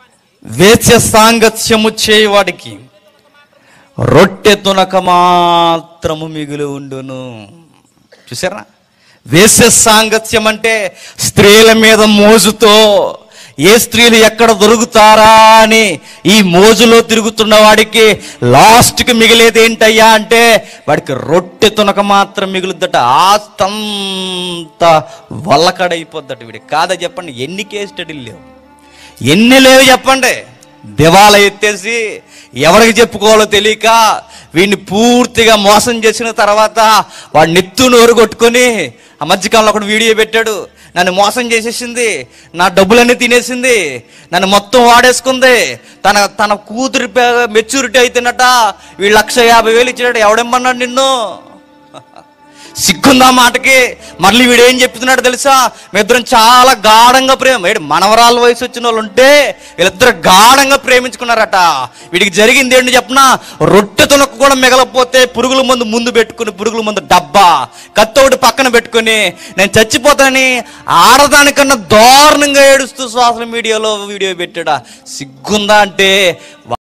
వేశ్య సాంగత్యము చేయవాడికి రొట్టె తునక మాత్రము మిగిలి ఉండును చూసారా వేశ్య సాంగత్యం అంటే స్త్రీల మీద మోజుతో ఏ స్త్రీలు ఎక్కడ దొరుకుతారా అని ఈ మోజులో తిరుగుతున్న వాడికి లాస్ట్కి మిగిలేది ఏంటయ్యా అంటే వాడికి రొట్టె తునక మాత్రం మిగులుద్దట ఆస్తంతా వల్లకడైపోద్దట వీడికి కాదా చెప్పండి ఎన్ని కేస్ స్టడీలు లేవు ఎన్ని లేవు చెప్పండి దివాల ఎత్తేసి ఎవరికి చెప్పుకోవాలో తెలియక వీడిని పూర్తిగా మోసం చేసిన తర్వాత వాడు నెత్తు నోరు కొట్టుకొని ఆ మధ్యకాలంలో ఒకడు వీడియో పెట్టాడు నన్ను మోసం చేసేసింది నా డబ్బులన్నీ తినేసింది నన్ను మొత్తం వాడేసుకుంది తన తన కూతురి మెచ్యూరిటీ అయితేనట వీళ్ళు లక్ష యాభై వేలు ఇచ్చినట్టు ఎవడెమ్మన్నాడు నిన్ను సిగ్గుందా మాటకి మళ్ళీ వీడు ఏం చెప్తున్నాడు తెలుసా మీ ఇద్దరం చాలా గాఢంగా ప్రేమ ఏడు మనవరాల వయసు వచ్చిన వాళ్ళు ఉంటే వీళ్ళిద్దరు గాఢంగా ప్రేమించుకున్నారట వీడికి జరిగింది ఏంటి చెప్పనా రొట్టె తునకు కూడా మిగలపోతే పురుగుల మందు ముందు పెట్టుకుని పురుగుల మందు డబ్బా కత్తి ఒకటి పక్కన పెట్టుకుని నేను చచ్చిపోతానని ఆడదానికన్నా దారుణంగా ఏడుస్తూ సోషల్ మీడియాలో వీడియో పెట్టాడా సిగ్గుందా అంటే